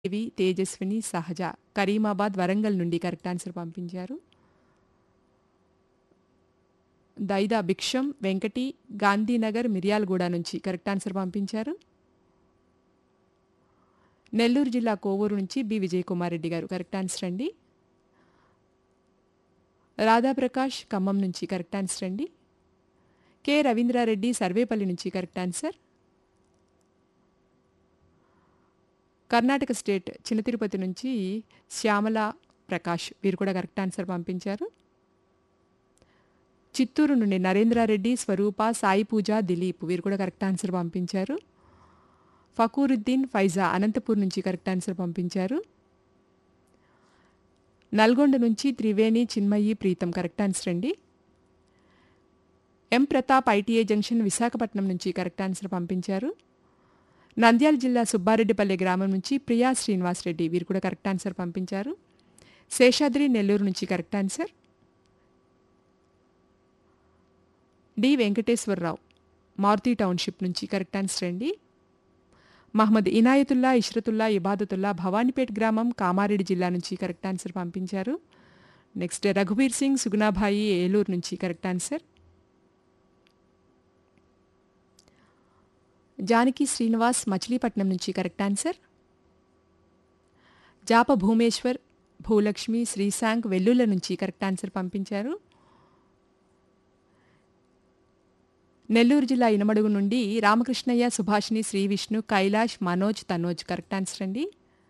దేవి తేజస్విని సహజ కరీమాబాద్ వరంగల్ నుండి correct answer పంపించారు దైదా భిక్షం వెంకటి గాంధీనగర్ మిర్యాలగూడ నుంచి కరెక్ట్ ఆన్సర్ పంపించారు నెల్లూరు జిల్లా కోవూరు నుంచి బి విజయకుమార్ రెడ్డి గారు కరెక్ట్ ఆన్సర్ అండి రాధాప్రకాష్ ఖమ్మం నుంచి కరెక్ట్ ఆన్సర్ అండి కె రవీంద్రారెడ్డి సర్వేపల్లి నుంచి కరెక్ట్ ఆన్సర్ కర్ణాటక స్టేట్ చిన్న తిరుపతి నుంచి శ్యామల ప్రకాష్ వీరు కూడా కరెక్ట్ ఆన్సర్ పంపించారు చిత్తూరు నుండి నరేంద్రారెడ్డి స్వరూప సాయి పూజ దిలీప్ వీరు కూడా కరెక్ట్ ఆన్సర్ పంపించారు ఫకూరుద్దీన్ ఫైజా అనంతపూర్ నుంచి కరెక్ట్ ఆన్సర్ పంపించారు నల్గొండ నుంచి త్రివేణి చిన్మయి ప్రీతం కరెక్ట్ ఆన్సర్ అండి M Pratap ITI junction Visakhapatnam నుంచి కరెక్ట్ ఆన్సర్ పంపించారు నంద్యాల జిల్లా సుబ్బారెడ్డిపల్లె గ్రామం నుంచి ప్రియా శ్రీనివాస్ రెడ్డి వీరు కూడా కరెక్ట్ ఆన్సర్ పంపించారు శేషాద్రి నెల్లూరు నుంచి correct answer D Venkateswara Rao Maruti township నుంచి కరెక్ట్ ఆన్సర్ అండి మహమ్మద్ ఇనాయతుల్లా ఇష్రతుల్లా ఇబాదతుల్లా భవానీపేట్ గ్రామం కామారెడ్డి జిల్లా నుంచి కరెక్ట్ ఆన్సర్ పంపించారు నెక్స్ట్ రఘువీర్ సింగ్ సుగుణాభాయి ఏలూరు నుంచి కరెక్ట్ ఆన్సర్ జానకి శ్రీనివాస్ మచిలీపట్నం నుంచి కరెక్ట్ ఆన్సర్ జాప భూమేశ్వర్ భూలక్ష్మి శ్రీశాంక్ వెల్లుల నుంచి కరెక్ట్ ఆన్సర్ పంపించారు నెల్లూరు జిల్లా ఇనమడుగు నుండి రామకృష్ణయ్య సుభాషిణి శ్రీ విష్ణు కైలాష్ మనోజ్ తనోజ్ కరెక్ట్ ఆన్సర్ అండి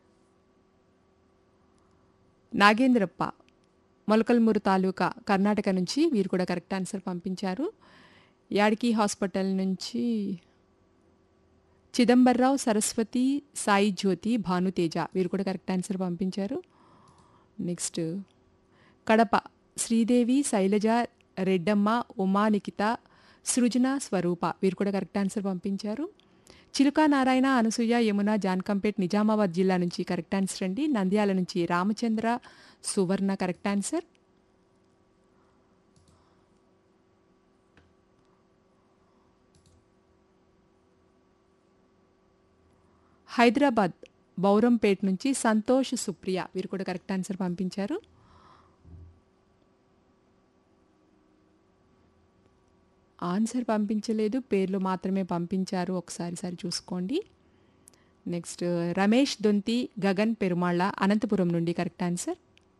నాగేంద్రప్ప మొలకల్మూరు తాలూకా కర్ణాటక నుంచి వీరు కూడా కరెక్ట్ ఆన్సర్ పంపించారు యాడికి హాస్పిటల్ నుంచి చిదంబర్రావు సరస్వతి సాయి జ్యోతి భానుతేజ వీరు కూడా కరెక్ట్ ఆన్సర్ పంపించారు నెక్స్ట్ కడప శ్రీదేవి శైలజ రెడ్డమ్మ ఉమా నిఖిత సృజన స్వరూప వీరు కూడా కరెక్ట్ ఆన్సర్ పంపించారు చిలుకా నారాయణ అనసూయ యమున జాన్కంపేట్ నిజామాబాద్ జిల్లా నుంచి కరెక్ట్ ఆన్సర్ అండి నంద్యాల నుంచి రామచంద్ర సువర్ణ కరెక్ట్ ఆన్సర్ హైదరాబాద్ బౌరంపేట్ నుంచి సంతోష్ సుప్రియ వీరు కూడా కరెక్ట్ ఆన్సర్ పంపించారు ఆన్సర్ పంపించలేదు పేర్లు మాత్రమే పంపించారు ఒకసారి సరి చూసుకోండి నెక్స్ట్ రమేష్ దొంతి గగన్ పెరుమాళ్ళ అనంతపురం నుండి కరెక్ట్ ఆన్సర్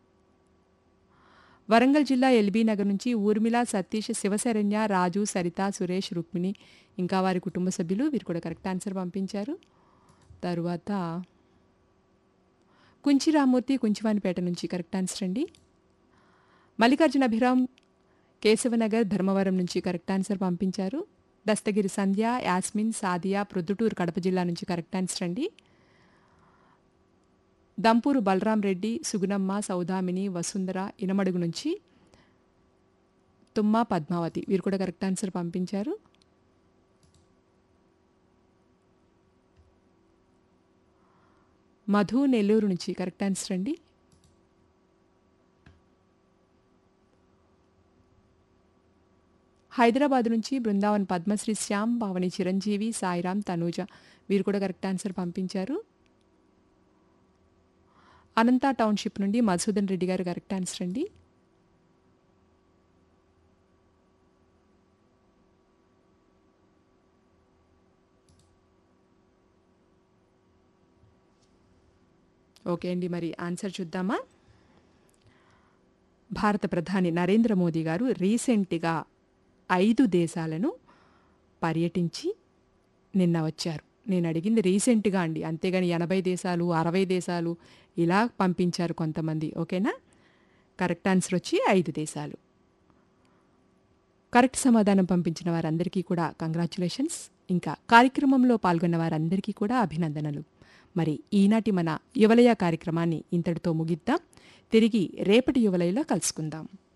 వరంగల్ జిల్లా ఎల్బీ నగర్ నుంచి ఊర్మిళ సతీష్ శివశరణ్య రాజు సరిత సురేష్ రుక్మిణి ఇంకా వారి కుటుంబ సభ్యులు వీరు కూడా కరెక్ట్ ఆన్సర్ పంపించారు తరువాత కుంచి రామూర్తి కుంచివానిపేట నుంచి కరెక్ట్ ఆన్సర్ అండి మల్లికార్జున అభిరామ్ కేశవనగర్ ధర్మవరం నుంచి కరెక్ట్ ఆన్సర్ పంపించారు దస్తగిరి సంధ్య యాస్మిన్ సాదియా ప్రొద్దుటూరు కడప జిల్లా నుంచి కరెక్ట్ ఆన్సర్ అండి దంపూరు బలరాం రెడ్డి సుగుణమ్మ సౌదామిని వసుంధర ఇనమడుగు నుంచి తుమ్మ పద్మావతి వీరు కూడా కరెక్ట్ ఆన్సర్ పంపించారు మధు నెల్లూరు నుంచి కరెక్ట్ ఆన్సర్ అండి హైదరాబాద్ నుంచి బృందావన్ పద్మశ్రీ శ్యామ్ భావని చిరంజీవి సాయిరామ్ తనూజ వీరు కూడా కరెక్ట్ ఆన్సర్ పంపించారు అనంత టౌన్షిప్ నుండి మధుసూదన్ రెడ్డి గారు కరెక్ట్ ఆన్సర్ అండి ఓకే అండి మరి ఆన్సర్ చూద్దామా భారత ప్రధాని నరేంద్ర మోదీ గారు రీసెంట్గా ఐదు దేశాలను పర్యటించి నిన్న వచ్చారు నేను అడిగింది రీసెంట్గా అండి అంతేగాని ఎనభై దేశాలు అరవై దేశాలు ఇలా పంపించారు కొంతమంది ఓకేనా కరెక్ట్ ఆన్సర్ వచ్చి ఐదు దేశాలు కరెక్ట్ సమాధానం పంపించిన వారందరికీ కూడా కంగ్రాచులేషన్స్ ఇంకా కార్యక్రమంలో పాల్గొన్న వారందరికీ కూడా అభినందనలు మరి ఈనాటి మన యువలయ కార్యక్రమాన్ని ఇంతటితో ముగిద్దాం తిరిగి రేపటి యువలయలో కలుసుకుందాం